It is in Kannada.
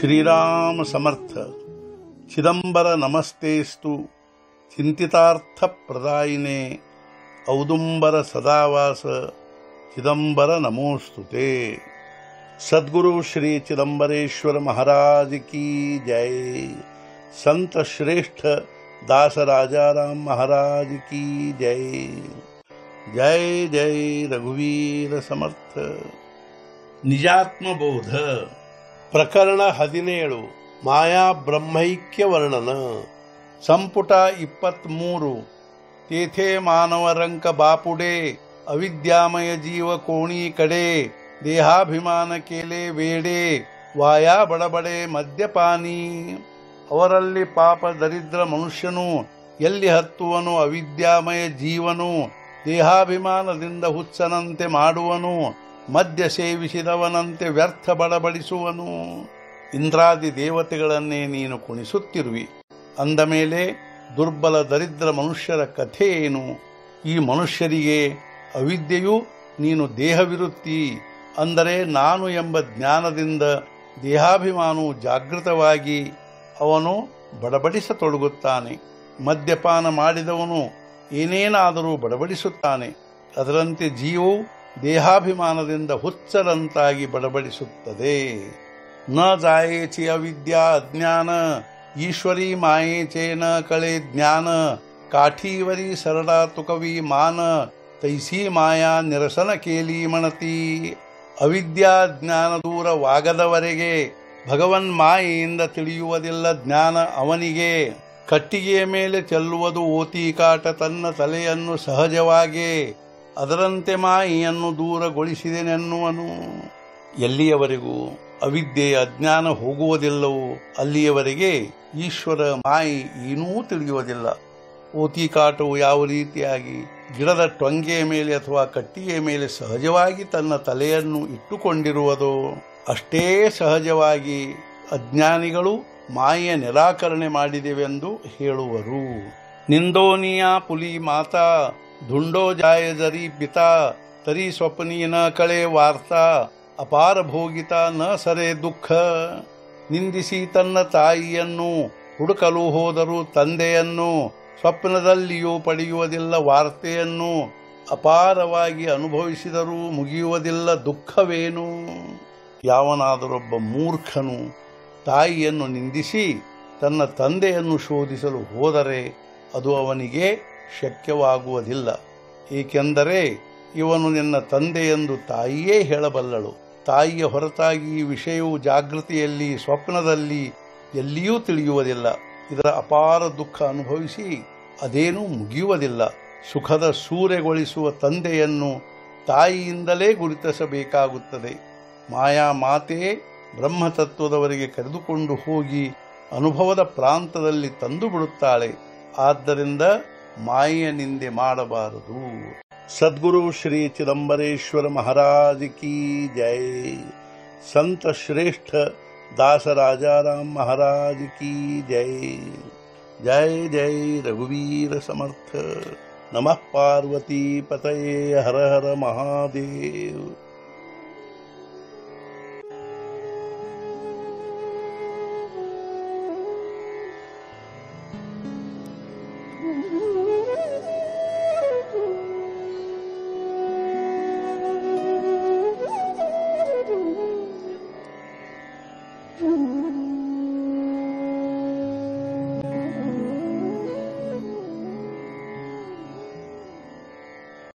श्रीराम समर्थ चिदंबर नमस्तेस्तु चिंतितार्थ प्रदायिने औदुंबर सदावास चिदंबर नमोस्तुते सद्गुरु श्री चिदंबरेश्वर महाराज की जय संत श्रेष्ठ दास राजाराम महाराज की जय जय जय ರಘುವೀರ ಸಮರ್ಥ ನಿಜಾತ್ಮಬೋಧ ಪ್ರಕರಣ ಹದಿನೇಳು ಮಾಯಾ ಬ್ರಹ್ಮೈಕ್ಯ ವರ್ಣನ ಸಂಪುಟ ಇಪ್ಪತ್ಮೂರು ತೇಥೆ ಮಾನವರಂಕ ಬಾಪುಡೆ ಅವಿದ್ಯಾಮಯ ಜೀವ ಕೋಣಿ ಕಡೆ ದೇಹಾಭಿಮಾನ ಕೇಲೆ ಬೇಡೆ ವಾಯಾ ಬಡಬಡೆ ಮದ್ಯಪಾನಿ ಅವರಲ್ಲಿ ಪಾಪ ದರಿದ್ರ ಮನುಷ್ಯನು ಎಲ್ಲಿ ಹತ್ತುವನು ಅವಿದ್ಯಾಮಯ ಜೀವನು ದೇಹಾಭಿಮಾನದಿಂದ ಹುಚ್ಚನಂತೆ ಮಾಡುವನು ಮದ್ಯ ಸೇವಿಸಿದವನಂತೆ ವ್ಯರ್ಥ ಬಡಬಡಿಸುವನು ಇಂದ್ರಾದಿ ದೇವತೆಗಳನ್ನೇ ನೀನು ಕುಣಿಸುತ್ತಿರುವಿ ಅಂದ ಮೇಲೆ ದುರ್ಬಲ ದರಿದ್ರ ಮನುಷ್ಯರ ಕಥೆ ಏನು ಈ ಮನುಷ್ಯರಿಗೆ ಅವಿದ್ಯೆಯು ನೀನು ದೇಹವಿರುತ್ತಿ ಅಂದರೆ ನಾನು ಎಂಬ ಜ್ಞಾನದಿಂದ ದೇಹಾಭಿಮಾನವು ಜಾಗೃತವಾಗಿ ಅವನು ಬಡಬಡಿಸತೊಡಗುತ್ತಾನೆ ಮದ್ಯಪಾನ ಮಾಡಿದವನು ಏನೇನಾದರೂ ಬಡಬಡಿಸುತ್ತಾನೆ ಅದರಂತೆ ಜೀವವು ದೇಹಾಭಿಮಾನದಿಂದ ಹುಚ್ಚರಂತಾಗಿ ಬಡಬಡಿಸುತ್ತದೆ ನ ಜಾಯೇಚಿ ಅವಿದ್ಯಾ ಅಜ್ಞಾನ ಈಶ್ವರಿ ಮಾಯೇಚೇನ ಕಳೆ ಜ್ಞಾನ ಕಾಠೀವರಿ ಸರಳ ತುಕವಿ ಮಾನ ತೈಸಿ ಮಾಯಾ ನಿರಸನ ಕೇಲಿ ಮಣತಿ ಅವಿದ್ಯಾ ಜ್ಞಾನ ದೂರವಾಗದವರೆಗೆ ಭಗವನ್ ಮಾಯೆಯಿಂದ ತಿಳಿಯುವುದಿಲ್ಲ ಜ್ಞಾನ ಅವನಿಗೆ ಕಟ್ಟಿಗೆಯ ಮೇಲೆ ಚೆಲ್ಲುವುದು ಓತಿಕಾಟ ತನ್ನ ತಲೆಯನ್ನು ಸಹಜವಾಗಿ ಅದರಂತೆ ಮಾಯಿಯನ್ನು ದೂರಗೊಳಿಸಿದೆನೆನ್ನುವನು ಎಲ್ಲಿಯವರೆಗೂ ಅವಿದ್ಯೆಯ ಅಜ್ಞಾನ ಹೋಗುವುದಿಲ್ಲವೋ ಅಲ್ಲಿಯವರೆಗೆ ಈಶ್ವರ ಮಾಯಿ ಏನೂ ತಿಳಿಯುವುದಿಲ್ಲ ಓತಿಕಾಟವು ಯಾವ ರೀತಿಯಾಗಿ ಗಿಡದ ಟೊಂಗೆಯ ಮೇಲೆ ಅಥವಾ ಕಟ್ಟಿಗೆಯ ಮೇಲೆ ಸಹಜವಾಗಿ ತನ್ನ ತಲೆಯನ್ನು ಇಟ್ಟುಕೊಂಡಿರುವುದೋ ಅಷ್ಟೇ ಸಹಜವಾಗಿ ಅಜ್ಞಾನಿಗಳು ಮಾಯೆಯ ನಿರಾಕರಣೆ ಮಾಡಿದೆವೆಂದು ಹೇಳುವರು ನಿಂದೋನಿಯ ಪುಲಿ ಮಾತಾ ಧುಂಡೋ ಜಾಯ ಜರಿ ಪಿತಾ ತರಿ ಸ್ವಪ್ನೀನ ಕಳೆ ವಾರ್ತಾ ಅಪಾರ ಭೋಗಿತ ನ ಸರೆ ದುಃಖ ನಿಂದಿಸಿ ತನ್ನ ತಾಯಿಯನ್ನು ಹುಡುಕಲು ಹೋದರು ತಂದೆಯನ್ನು ಸ್ವಪ್ನದಲ್ಲಿಯೂ ಪಡೆಯುವುದಿಲ್ಲ ವಾರ್ತೆಯನ್ನು ಅಪಾರವಾಗಿ ಅನುಭವಿಸಿದರೂ ಮುಗಿಯುವುದಿಲ್ಲ ದುಃಖವೇನು ಯಾವನಾದರೊಬ್ಬ ಮೂರ್ಖನು ತಾಯಿಯನ್ನು ನಿಂದಿಸಿ ತನ್ನ ತಂದೆಯನ್ನು ಶೋಧಿಸಲು ಹೋದರೆ ಅದು ಅವನಿಗೆ ಶಕ್ಯವಾಗುವುದಿಲ್ಲ ಏಕೆಂದರೆ ಇವನು ನಿನ್ನ ತಂದೆಯೆಂದು ತಾಯಿಯೇ ಹೇಳಬಲ್ಲಳು ತಾಯಿಯ ಹೊರತಾಗಿ ಈ ವಿಷಯವು ಜಾಗೃತಿಯಲ್ಲಿ ಸ್ವಪ್ನದಲ್ಲಿ ಎಲ್ಲಿಯೂ ತಿಳಿಯುವುದಿಲ್ಲ ಇದರ ಅಪಾರ ದುಃಖ ಅನುಭವಿಸಿ ಅದೇನೂ ಮುಗಿಯುವುದಿಲ್ಲ ಸುಖದ ಸೂರೆಗೊಳಿಸುವ ತಂದೆಯನ್ನು ತಾಯಿಯಿಂದಲೇ ಗುರುತಿಸಬೇಕಾಗುತ್ತದೆ ಮಾಯಾ ಮಾತೆ ಬ್ರಹ್ಮತತ್ವದವರೆಗೆ ಕರೆದುಕೊಂಡು ಹೋಗಿ ಅನುಭವದ ಪ್ರಾಂತದಲ್ಲಿ ತಂದು ಬಿಡುತ್ತಾಳೆ ಆದ್ದರಿಂದ ಮಾಯೆಯ ನಿಂದೆ ಮಾಡಬಾರದು ಸದ್ಗುರು ಶ್ರೀ ಚಿದಂಬರೇಶ್ವರ ಮಹಾರಾಜ್ ಕಿ ಜೈ ಸಂತ ಶ್ರೇಷ್ಠ दास राजाराम महाराज की जय जय जय रघुवीर समर्थ नमः पार्वती पतये हर हर महादेव